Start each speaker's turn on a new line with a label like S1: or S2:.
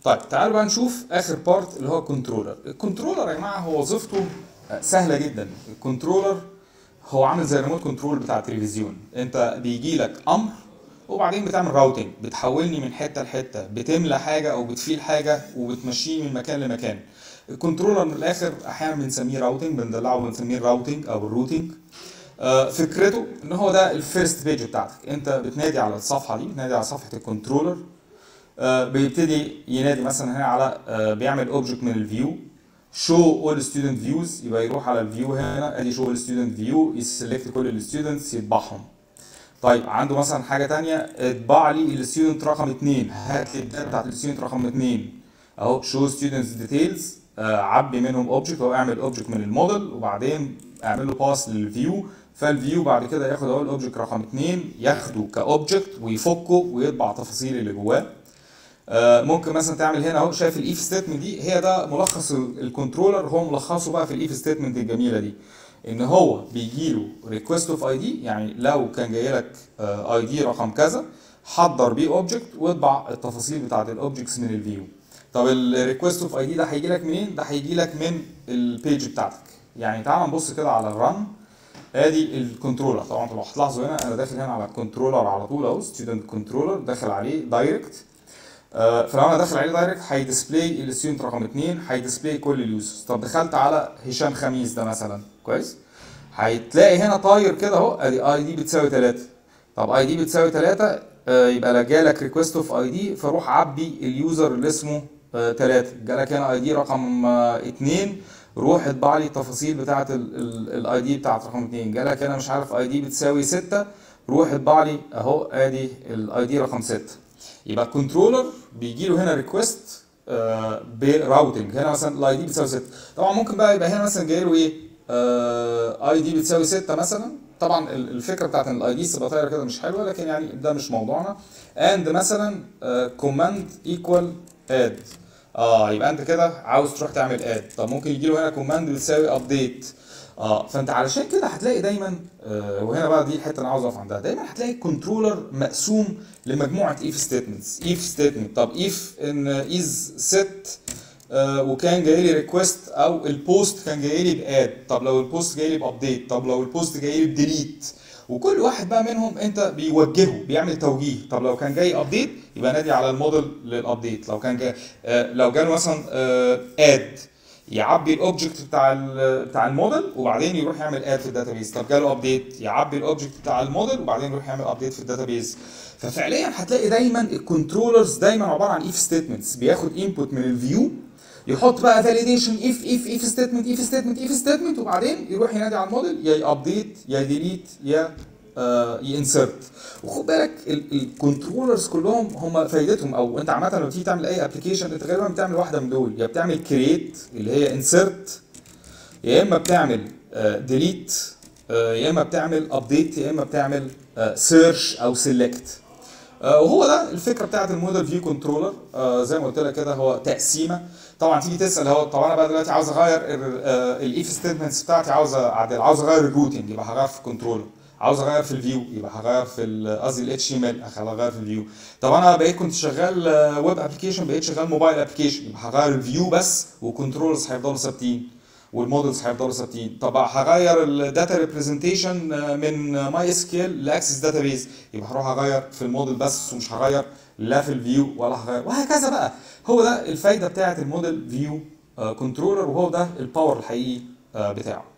S1: طيب تعالوا بقى نشوف اخر بارت اللي هو الكنترولر الكنترولر يا جماعه هو وظيفته سهله جدا الكنترولر هو عامل زي الريموت كنترول بتاع التلفزيون انت بيجي لك امر وبعدين بتعمل راوتنج بتحولني من حته لحته بتملى حاجه او بتفيل حاجه وبتمشيني من مكان لمكان الكنترولر من الاخر احيانا بنسميه راوتنج بندلعه بنسميه الراوتنج او الروتنج آه، فكرته ان هو ده الفيرست بيج بتاعتك انت بتنادي على الصفحه دي بتنادي على صفحه الكنترولر آه، بيبتدي ينادي مثلا هنا على آه، بيعمل اوبجكت من الفيو شو اول ستودنت فيوز يبقى يروح على الفيو هنا ادي شو اول ستودنت فيو يسلكت كل الستودنتس يطبعهم طيب عنده مثلا حاجه تانية اطبع لي الستودنت رقم 2 هات لي الداتا بتاعت الستودنت رقم 2 اهو شو ستودنتس ديتيلز عبي منهم اوبجكت او اعمل اوبجكت من الموديل وبعدين اعمل له باس للفيو فالفيو بعد كده ياخد اهو الاوبجكت رقم 2 ياخده كاوبجكت ويفكه ويطبع التفاصيل اللي جواه آه، ممكن مثلا تعمل هنا اهو شايف الايف ستيتمنت دي هي ده ملخص ال- الكنترولر هو ملخصه بقى في الايف ستيتمنت الجميله دي ان هو بيجي له ريكوست اوف اي دي يعني لو كان جاي لك اي دي رقم كذا حضر بيه اوبجكت واطبع التفاصيل بتاعت الاوبجكتس من الفيو طب الريكوست اوف اي دي ده هيجي لك منين ده هيجي لك من البيج بتاعتك يعني تعال نبص كده على الرن ادي الكنترولر طبعا انتوا لو هتلاحظوا هنا انا داخل هنا على الكنترولر على طول اهو ستودنت كنترولر داخل عليه دايركت آه، فلو انا داخل عليه دايركت هيديسبلاي الستودنت رقم 2 هيديسبلاي كل اليوزرز طب دخلت على هشام خميس ده مثلا كويس هتلاقي هنا طاير كده اهو ادي اي دي بتساوي 3 طب اي دي بتساوي 3 يبقى لا جالك ريكوست اوف اي دي فروح عبي اليوزر اللي اسمه 3 جالك هنا اي دي رقم 2 روح اطبع لي التفاصيل بتاعه الاي دي بتاعت رقم 2 جالك هنا مش عارف اي دي بتساوي 6 روح اطبع لي اهو ادي الاي دي رقم 6 يبقى الكنترولر بيجي له هنا ريكوست براوتنج هنا مثلا الاي دي بتساوي 6 طبعا ممكن بقى يبقى هنا مثلا جاي له ايه اي دي بتساوي 6 مثلا طبعا ال- الفكره بتاعت ان الاي دي تبقى طايره كده مش حلوه لكن يعني ده مش موضوعنا اند مثلا كوماند ايكوال اد اه يبقى انت كده عاوز تروح تعمل اد طب ممكن يجي له هنا كوماند بتساوي ابديت اه فانت علشان كده هتلاقي دايما آه وهنا بقى دي الحته اللي انا عاوز اقف عندها دايما هتلاقي الكنترولر مقسوم لمجموعه اف ستيتمنتس اف ستيتمنت طب اف ان از ست آه وكان جاي لي ريكوست او البوست كان جاي لي باد طب لو البوست جاي لي بابديت طب لو البوست جاي لي بديليت وكل واحد بقى منهم انت بيوجهه بيعمل توجيه طب لو كان جاي ابديت يبقى نادي على الموديل للابديت لو كان جاي آه لو جاله مثلا اد يعبي الاوبجكت بتاع ال بتاع الموديل وبعدين يروح يعمل اد في الداتابيز طب جاله ابديت يعبي الاوبجكت بتاع الموديل وبعدين يروح يعمل ابديت في الداتابيز ففعليا هتلاقي دايما الكنترولرز دايما عباره عن اف ستيتمنتس بياخد انبوت من الفيو يحط بقى فاليديشن اف اف اف ستيتمنت اف ستيتمنت اف ستيتمنت وبعدين يروح ينادي على الموديل يا يابديت يا ديليت يا آه ينسرت وخد بالك الكنترولرز كلهم هم فايدتهم او انت عامه لما تيجي تعمل اي ابلكيشن انت غالبا بتعمل واحده من دول يا بتعمل كرييت اللي هي انسرت يا اما بتعمل ديليت يا اما بتعمل ابديت يا اما بتعمل سيرش او سيلكت وهو ده الفكره بتاعت الموديل فيو كنترولر زي ما قلت لك كده هو تقسيمه طبعا تيجي تسال هو طب انا بقى دلوقتي عاوز اغير الاف ستيتمنتس بتاعتي عاوز اعدل عاوز اغير الروتنج يبقى هغير في الكنترولر عاوز اغير في الفيو يبقى هغير في ال- قصدي الاتش ام ال هغير في الفيو طب انا بقيت كنت شغال ويب ابلكيشن بقيت شغال موبايل ابلكيشن يبقى هغير الفيو بس والكنترولرز هيفضلوا ثابتين والمودلز هيفضلوا ثابتين طب هغير الداتا ريبريزنتيشن من ماي اس كيل لاكسس داتابيز يبقى هروح اغير في الموديل بس ومش هغير لا في الفيو ولا هغير وهكذا بقى هو ده الفايده بتاعه الموديل فيو كنترولر وهو ده الباور الحقيقي آه، بتاعه